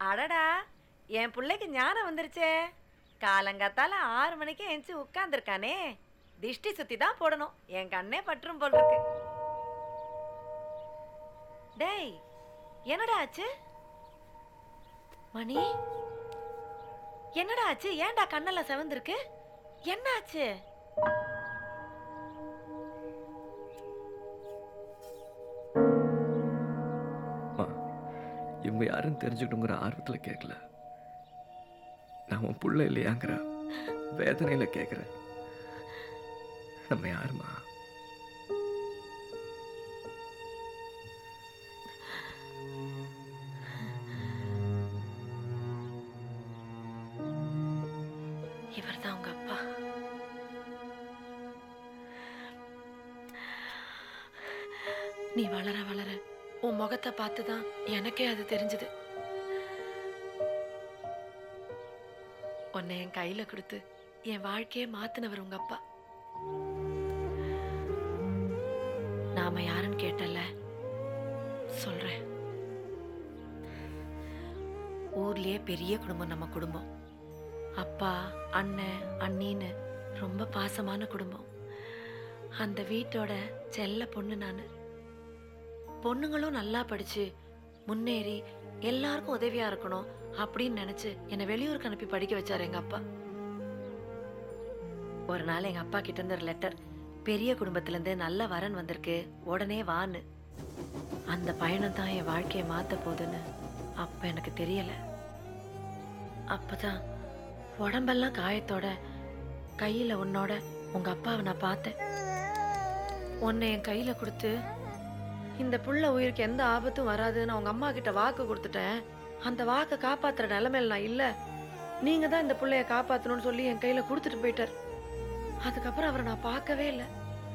அடடா என் பிள்ளைக்கு ஞானம் வந்துருச்சே காலங்காத்தால ஆறு மணிக்கு எந்திச்சு உட்காந்துருக்கானே திஷ்டி சுத்தி தான் போடணும் என் கண்ணே பற்றும் போல் இருக்கு டேய் என்னடா ஆச்சு மணி என்னடா ஆச்சு ஏன்டா கண்ணெல்லாம் செவந்திருக்கு என்ன ஆச்சு அம்மா இவங்க யாருன்னு தெரிஞ்சுக்கணுங்கிற ஆர்வத்தில் கேட்கல நான் உன் புள்ள இல்லையாங்கிற வேதனையில் கேட்குறேன் நம்ம யாருமா இவர்தான் உங்க அப்பா நீ வளர வளர உன் முகத்தை பார்த்து தான் எனக்கே அது தெரிஞ்சது உன்னை என் கையில கொடுத்து என் வாழ்க்கையே மாத்தினவர் உங்க அப்பா நாம யாருன்னு கேட்டல சொல்றேன் ஊர்லயே பெரிய குடும்பம் நம்ம குடும்பம் அப்பா அண்ணன் அண்ணின்னு ரொம்ப பாசமான குடும்பம் அந்த வீட்டோட செல்ல பொண்ணு நான் பொண்ணுங்களும் நல்லா படிச்சு முன்னேறி எல்லாருக்கும் உதவியா இருக்கணும் அப்படின்னு நினைச்சு என்னை வெளியூருக்கு அனுப்பி படிக்க வச்சாரு எங்க அப்பா ஒரு நாள் எங்க அப்பா கிட்ட இருந்து ஒரு லெட்டர் பெரிய குடும்பத்துல இருந்து நல்ல வரன் வந்திருக்கு உடனே வான்னு அந்த பயணம் தான் என் வாழ்க்கையை மாத்த போகுதுன்னு அப்ப எனக்கு தெரியல அப்பதான் உடம்பெல்லாம் காயத்தோட கையில உன்னோட உங்க அப்பாவை நான் பார்த்தேன் உன்னை என் கையில கொடுத்து இந்த புள்ள உயிருக்கு எந்த ஆபத்தும் வராதுன்னு அவங்க அம்மா கிட்ட வாக்கு கொடுத்துட்டேன் அந்த வாக்கை காப்பாத்துற நிலைமையில நான் இல்ல நீங்க தான் இந்த புள்ளைய காப்பாத்தணும்னு சொல்லி என் கையில கொடுத்துட்டு போயிட்டார் அதுக்கப்புறம் அவரை நான் பார்க்கவே இல்லை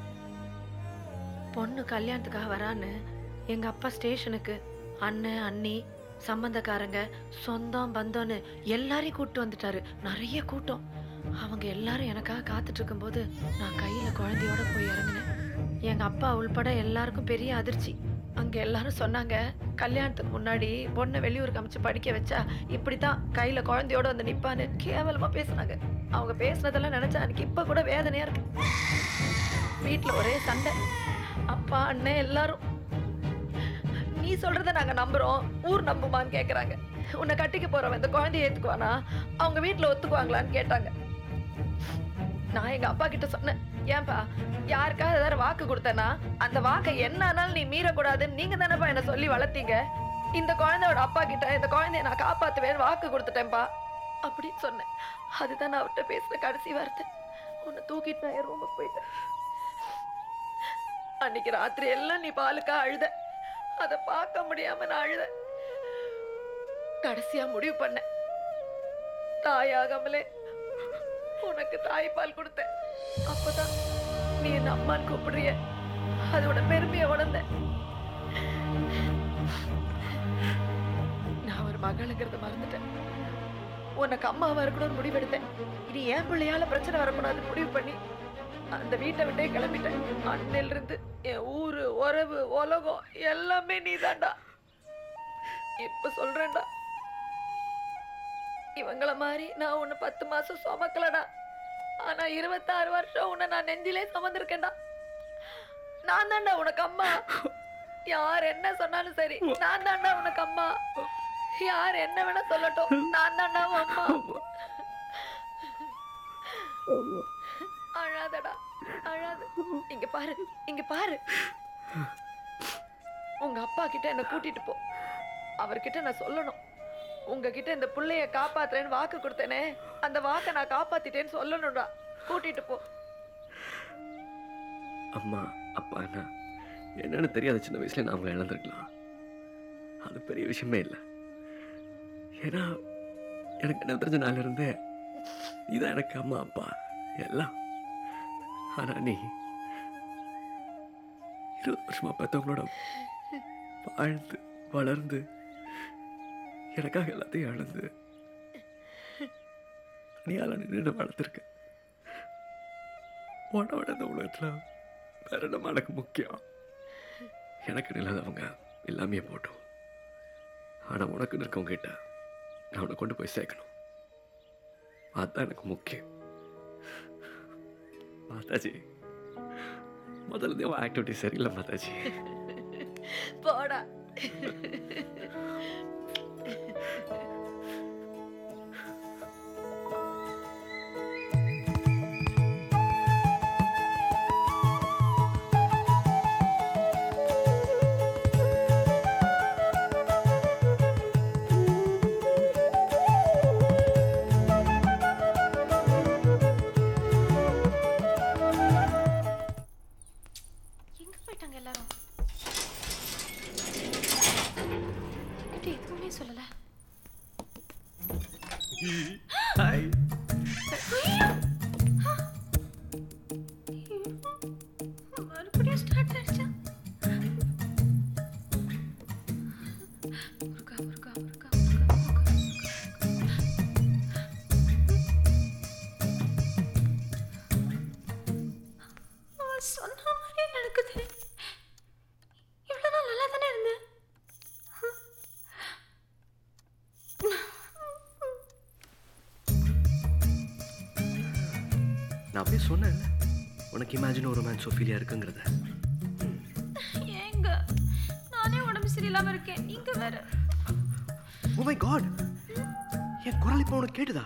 பொண்ணு கல்யாணத்துக்காக வரான்னு எங்க அப்பா ஸ்டேஷனுக்கு அண்ணன் அண்ணி சம்பந்தக்காரங்க சொந்தம் பந்தம்னு எல்லாரையும் கூட்டு வந்துட்டாரு நிறைய கூட்டம் அவங்க எல்லாரும் எனக்காக காத்துட்டு இருக்கும்போது நான் கையில குழந்தையோட போய் இறங்கினேன் எங்க அப்பா உள்பட எல்லாருக்கும் பெரிய அதிர்ச்சி அங்க எல்லாரும் சொன்னாங்க கல்யாணத்துக்கு முன்னாடி பொண்ணை வெளியூருக்கு அமைச்சு படிக்க வச்சா இப்படித்தான் கையில குழந்தையோட வந்து நிப்பான்னு கேவலமா பேசுனாங்க அவங்க பேசுனதெல்லாம் நினைச்சா எனக்கு இப்ப கூட வேதனையா இருக்கு வீட்டுல ஒரே சண்டை அப்பா அண்ணன் எல்லாரும் நீ சொல்றத நாங்க நம்புறோம் ஊர் நம்புமான்னு கேக்குறாங்க உன்னை கட்டிக்க போறவன் இந்த குழந்தைய ஏத்துக்குவானா அவங்க வீட்டுல ஒத்துக்குவாங்களான்னு கேட்டாங்க நான் எங்க அப்பா கிட்ட சொன்னேன் ஏன்பா யாருக்காவது ஏதாவது வாக்கு கொடுத்தனா அந்த வாக்கை என்ன ஆனாலும் நீ மீறக்கூடாதுன்னு நீங்க தானேப்பா என்ன சொல்லி வளர்த்தீங்க இந்த குழந்தையோட அப்பா கிட்ட இந்த குழந்தைய நான் காப்பாத்துவேன் வாக்கு கொடுத்துட்டேன்ப்பா அப்படின்னு சொன்னேன் அதுதான் நான் அவர்கிட்ட பேசுன கடைசி வார்த்தை உன்னை தூக்கிட்டு நான் என் ரூமுக்கு போயிட்டேன் அன்னைக்கு ராத்திரி எல்லாம் நீ பாலுக்கா அழுத அதை பார்க்க முடியாம நான் அழுத கடைசியா முடிவு பண்ணேன் தாயாகாமலே உனக்கு தாய்ப்பால் கொடுத்தேன் அப்பதான் நீ என்ன அம்மான்னு கூப்பிடுறிய அதோட பெருமையை உணர்ந்த நான் ஒரு மகளுங்கிறத மறந்துட்டேன் உனக்கு அம்மாவா இருக்கணும்னு முடிவெடுத்தேன் இனி என் பிள்ளையால பிரச்சனை வரக்கூடாதுன்னு முடிவு பண்ணி அந்த வீட்டை விட்டே கிளம்பிட்டேன் அண்ணில இருந்து என் ஊரு உறவு உலகம் எல்லாமே நீதான்டா இப்ப சொல்றேன்டா இவங்கள மாதிரி நான் உன்னை பத்து மாசம் சுமக்கலடா ஆனா இருபத்தாறு வருஷம் உன்னை நான் நெஞ்சிலே சுமந்திருக்கேன்டா நான் தான்டா உனக்கு அம்மா யார் என்ன சொன்னாலும் சரி நான் தான்டா உனக்கு அம்மா யார் என்ன வேணா சொல்லட்டும் நான் தான்டா உன் அம்மா அழாதடா அழாது இங்க பாரு இங்க பாரு உங்க அப்பா கிட்ட என்ன கூட்டிட்டு போ அவர்கிட்ட நான் சொல்லணும் உங்ககிட்ட இந்த புள்ளைய காப்பாத்துறேன்னு வாக்கு கொடுத்தேனே அந்த வாக்கை நான் காப்பாத்திட்டேன்னு சொல்லணும்டா கூட்டிட்டு போ அம்மா அப்பான்னா என்னன்னு தெரியாத சின்ன வயசுல நான் அவங்கள இழந்திருக்கலாம் அது பெரிய விஷயமே இல்லை ஏன்னா எனக்கு என்ன தெரிஞ்ச நாள்ல இருந்தே இதான் எனக்கு அம்மா அப்பா எல்லாம் ஆனா நீ இருபது வருஷமா பெற்றவங்களோட வாழ்ந்து வளர்ந்து எனக்காக எல்லாத்தையும் இழந்து தனியால நின்று வளர்த்துருக்க உன்னை விட இந்த உலகத்தில் வேற என்ன எனக்கு முக்கியம் எனக்கு இல்லாதவங்க எல்லாமே போட்டோம் ஆனால் உனக்கு இருக்கவங்க கிட்ட நான் உன்னை கொண்டு போய் சேர்க்கணும் அதுதான் எனக்கு முக்கியம் மாதாஜி முதல்ல இருந்தே உன் ஆக்டிவிட்டி சரியில்லை மாதாஜி போடா எங்க போயிட்டாங்க எல்லாரும் என்கிட்ட எதுவுமே சொல்லல ஹாய் மறுபடியும் ஸ்டார்ட் ஆயிடுச்சா முருகா முருகா முருகா முருகா முருகா அவன் சொன்ன மாதிரியே நடக்குது இவ்வளவு நாள் நல்லா தானே இருந்தேன் நான் அப்படியே சொன்னேன்ல உனக்கு இமேஜின் ஒரு மேன் சோஃபீலியா இருக்குங்கிறத ஏங்க நானே உடம்பு சரியில்லாம இருக்கேன் நீங்க வேற ஓ மை காட் என் குரல் இப்போ உனக்கு கேட்டுதா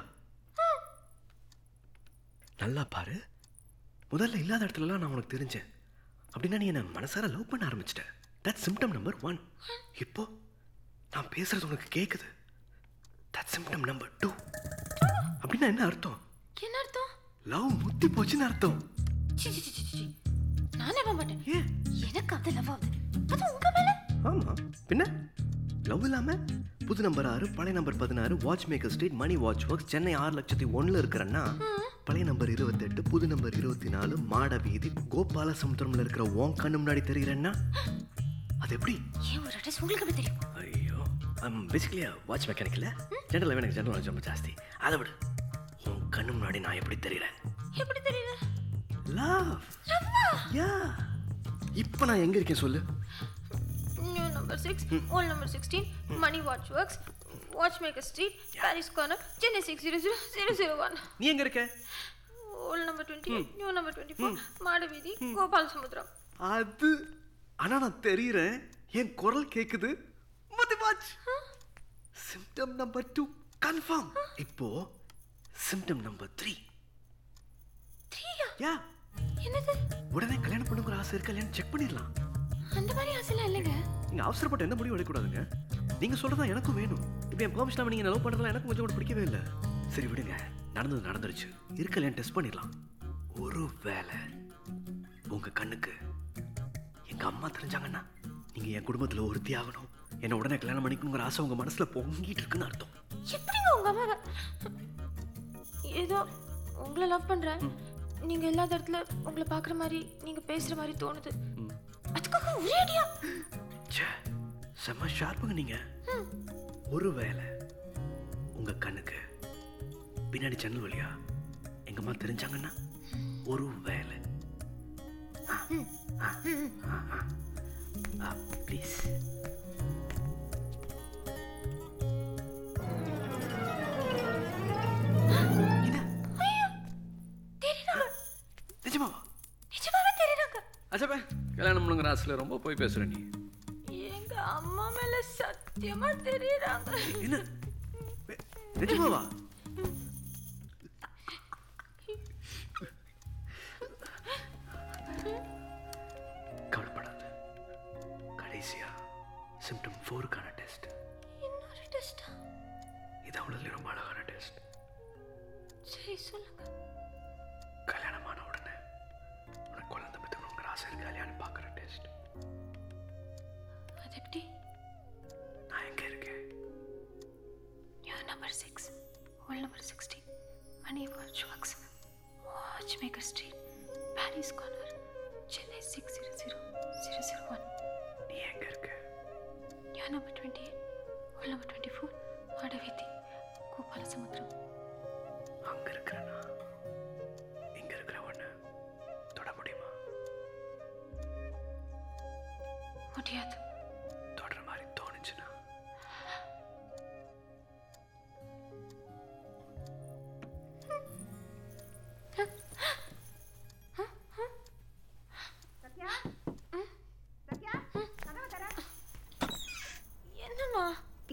நல்லா பாரு முதல்ல இல்லாத இடத்துலலாம் நான் உனக்கு தெரிஞ்சேன் அப்படின்னா நீ என்ன மனசார லவ் பண்ண ஆரம்பிச்சிட்ட தட் சிம்டம் நம்பர் ஒன் இப்போ நான் பேசுறது உனக்கு கேட்குது தட் சிம்டம் நம்பர் டூ அப்படின்னா என்ன அர்த்தம் என்ன அர்த்தம் லவ் முத்தி போச்சுன்னு அர்த்தம் சி, சி, சி, சி, சி. நானே நம்ப மாட்டேன் ஏன் எனக்கு அது லவ் ஆகுது அது உங்க மேல ஆமா பின்ன லவ் இல்லாம புது நம்பர் ஆறு பழைய நம்பர் பதினாறு watch maker street Mani watch works Chennai ஆறு லட்சத்தி ஒன்றில் இருக்கிறன்னா பழைய நம்பர் இருபத்தெட்டு புது நம்பர் இருபத்தி நாலு மாட வீதி கோபால சமுத்திரம்ல இருக்கிற உன் கண்ணு முன்னாடி தெரிகிறேன்னா அது எப்படி ஏன் ஒரு அட்ரஸ் உங்களுக்கு எப்படி தெரியும் ஐயோ பேசிக்கலி வாட்ச் மெக்கானிக்கல ஜென்ரல் எனக்கு ஜென்ரல் நாலேஜ் ரொம்ப ஜாஸ்தி அதை விடு உன் கண்ணு முன்னாடி நான் எப்படி தெரிகிறேன் எப்படி தெரியல லவ் யா இப்போ நான் எங்க இருக்கேன் சொல்லு new number six old number sixteen Mani watch works watch maker street Paris corner Chennai six zero zero zero zero one நீ எங்க இருக்க old number twenty new number twenty four மாட வீதி கோபால சமுத்திரம் அது ஆனா நான் தெரியுறேன் என் குரல் கேக்குது Mathi watch symptom number two confirm இப்போ சிம்டம் நம்பர் த்ரீ த்ரீயா யா என்னது உடனே கல்யாணம் பண்ணுங்கிற ஆசை இருக்கா இல்லையான்னு செக் பண்ணிடலாம் அந்த மாதிரி ஆசைலாம் இல்லைங்க நீங்க அவசரப்பட்டு எந்த முடிவும் எடுக்கக்கூடாதுங்க நீங்க சொல்றதா எனக்கும் வேணும் இப்போ என் பெர்மிஷன் நீங்க லவ் பண்றதுலாம் எனக்கு கொஞ்சம் கூட பிடிக்கவே இல்லை சரி விடுங்க நடந்தது நடந்துருச்சு இருக்கலையான்னு டெஸ்ட் பண்ணிடலாம் ஒரு வேலை உங்க கண்ணுக்கு எங்க அம்மா தெரிஞ்சாங்கன்னா நீங்க என் குடும்பத்துல ஒருத்தி ஆகணும் என்ன உடனே கல்யாணம் பண்ணிக்கணுங்கிற ஆசை உங்க மனசுல பொங்கிட்டு இருக்குன்னு அர்த்தம் எப்படிங்க உங்க அம்மா ஏதோ உங்களை லவ் பண்றேன் நீங்க இல்லாத இடத்துல உங்களை பாக்குற மாதிரி நீங்க பேசுற மாதிரி தோணுது அதுக்காக ஒரே அடியா ச்சே செம்ம ஷார்ப்புங்க நீங்க ஒரு வேலை உங்க கண்ணுக்கு பின்னாடி ஜன்னல் வழியா எங்க அம்மா தெரிஞ்சாங்கன்னா ஒரு வேலை ப்ளீஸ் தெரியுறாங்க நிஜமாவா நிஜமாவே தெரியுறாங்க அச்சப்பா கல்யாணம் பண்ணுங்கிற ஆசையில் ரொம்ப போய் பேசுற நீ எங்க அம்மா மேல சத்தியமா தெரியுறாங்க என்ன வெ- நிஜமாவா கவலைப்படாத கடைசியா சிம்டம் ஃபோருக்கான டெஸ்ட் இன்னொரு டெஸ்டா இது அவ்வளோதுல ரொம்ப அழகான டெஸ்ட் சரி சொல்லுங்க கல்யாணமான உடனே உனக்கு குழந்தை பெற்றுக்கணுங்கிற ஆசை இருக்கு கல்யாணம் பார்க்குற டெஸ்ட் அது எப்படி நான் எங்கே இருக்கேன் new number six old number sixteen Mani watch works watch maker street Paris corner Chennai six zero zero zero zero one நீ எங்கே இருக்க new number twenty eight old number twenty four வாடவேதி கோபால சமுத்திரம் அங்கே இருக்கிறேனா இங்கே இருக்கிற ஒன்று தொட முடியுமா முடியாது தொடர மாதிரி தோணுச்சுன்னா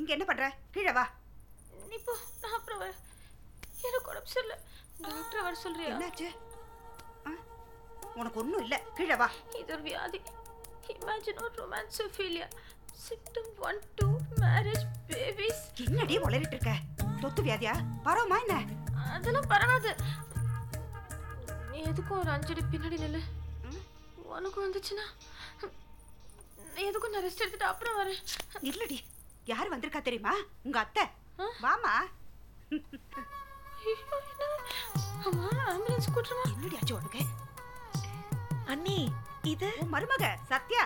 இங்க என்ன பண்ற கீழே வா நீ போ நான் அப்புறம் வரேன் எனக்கு உடம்பு சரியில்லை டாக்டர் வர சொல்றியா என்னாச்சு ஆ? உனக்கு ஒண்ணும் இல்ல கீழே வா இது ஒரு வியாதி இமேஜின் ஒரு romanceophilia symptom one two marriage babies என்னடி உளறிட்டு இருக்க தொத்து வியாதியா பரவமா என்ன அதெல்லாம் பரவாது நீ எதுக்கும் ஒரு அஞ்சடி பின்னாடி நில்லு ம்? உனக்கு வந்துச்சுன்னா நீ எதுக்கும் நான் ரெஸ்ட் எடுத்துட்டு அப்புறம் வரேன் இல்லடி யார் வந்திருக்கா தெரியுமா உங்க அத்தை ஆ? வாமா ஐயோ என்ன அம்மா ஆம்புலன்ஸ் கூட்டுருமா என்னடி ஆச்சு உனக்கு அண்ணி இது உன் மருமக சத்யா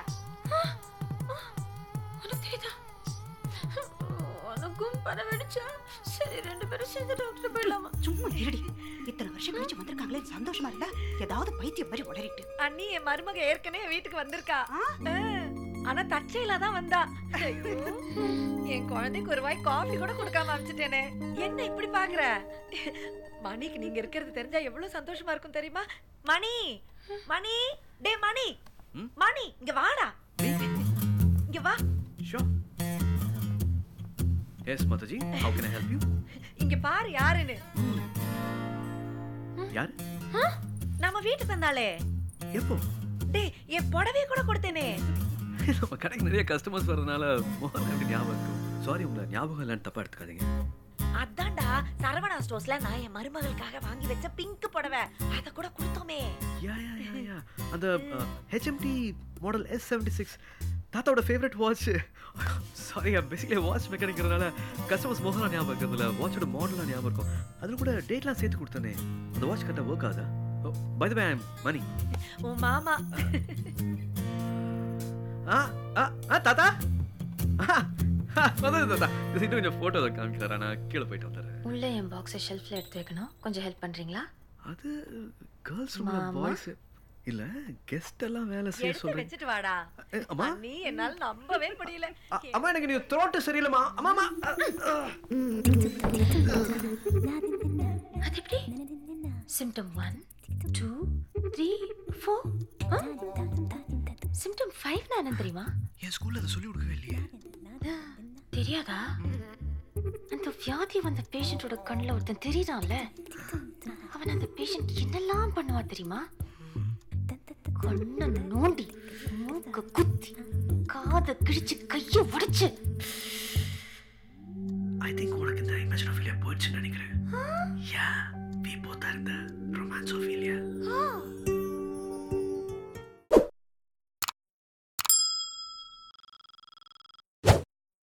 உனக்கு தெரியுதா உனக்கும் படம் வெடிச்சா சரி ரெண்டு பேரும் சேர்ந்து டாக்டர் போயிடலாமா சும்மா இருடி இத்தனை வருஷம் கழிச்சு வந்திருக்காங்களே சந்தோஷமா இருந்தா ஏதாவது பைத்தியம் மாதிரி உளறிட்டு அண்ணி என் மருமக ஏற்கனவே வீட்டுக்கு வந்திருக்கா ஆ? ஆ, ஆனா தற்செயலா தான் வந்தா ஐயோ, என் குழந்தைக்கு ஒரு வாய் காஃபி கூட கொடுக்காம அனுப்பிச்சிட்டேனே என்ன இப்படி பாக்குற மணிக்கு நீங்க இருக்கிறது தெரிஞ்சா எவ்வளவு சந்தோஷமா இருக்கும் தெரியுமா மணி மணி டே மணி ம்? மணி இங்க வாடா இங்க வா ஷோ yes Mataji how can I help you இங்க பாரு யாருன்னு யார் நம்ம வீட்டுக்கு வந்தாளே எப்போ டே என் புடவைய கூட கொடுத்தேனே நம்ம கடைக்கு நிறைய கஸ்டமர்ஸ் வரதுனால மோகன் எனக்கு ஞாபகம் இருக்கும் சாரி உங்களை ஞாபகம் இல்லைன்னு தப்பா எடுத்துக்காதீங்க அதான்டா சரவணா ஸ்டோர்ஸ்ல நான் என் மருமகளுக்காக வாங்கி வச்ச பிங்க் புடவை அத கூட கொடுத்தோமே யா யா யா யா அந்த HMT model S seventy six தாத்தாவோட favourite watch sorry basically watch மெக்கானிக்கிறதுனால கஸ்டமர்ஸ் மோகலாம் ஞாபகம் இருக்கிறதுல வாட்சோட மாடலாம் ஞாபகம் இருக்கும் அதில் கூட டேட்லாம் சேர்த்து கொடுத்தனே அந்த வாட்ச் கரெக்டாக ஒர்க் ஆகுதா பை த வே மணி உன் மாமா ஆ ஆ ஆ தாத்தா ஆ, ஆ, வந்தது தாத்தா இது இன்னும் கொஞ்சம் ஃபோட்டோ காமிக்கிறாரா நான் கீழே போயிட்டு வந்துடுறேன் உள்ள என் பாக்ஸை ஷெல்ஃப்ல எடுத்து வைக்கணும் கொஞ்சம் ஹெல்ப் பண்றீங்களா அது கேர்ள்ஸ் ரூம்ல மாமா? பாய்ஸ் இல்ல கெஸ்ட் எல்லாம் வேலை செய்ய எடுத்து சொல்றேன் வச்சுட்டு வாடா ஏ, அம்மா நீ என்னால நம்பவே முடியல அ- அம்மா எனக்கு நீ த்ரோட்டு சரியில்லைம்மா அம்மா அம்மா அ, அ. அது எப்படி symptom one two three four symptom five நான் தெரியுமா என் ஸ்கூல்ல அதை சொல்லி கொடுக்கவே இல்லையே தெரியாதா அந்த வியாதி வந்த பேஷண்டோட கண்ணில் ஒருத்தன் தெரியுறான்ல அவன் அந்த பேஷண்ட் என்னெல்லாம் பண்ணுவா தெரியுமா கண்ணை நோண்டி மூக்க குத்தி காதை கிழிச்சு கையை உடைச்சு ஐ திங்க் உனக்கு இந்த இமேஜ் ஆஃப் இலியா போயிடுச்சுன்னு நினைக்கிறேன் யா வி போத் ஆர் இந்த ரொமான்ஸ் ஆஃப் இலியா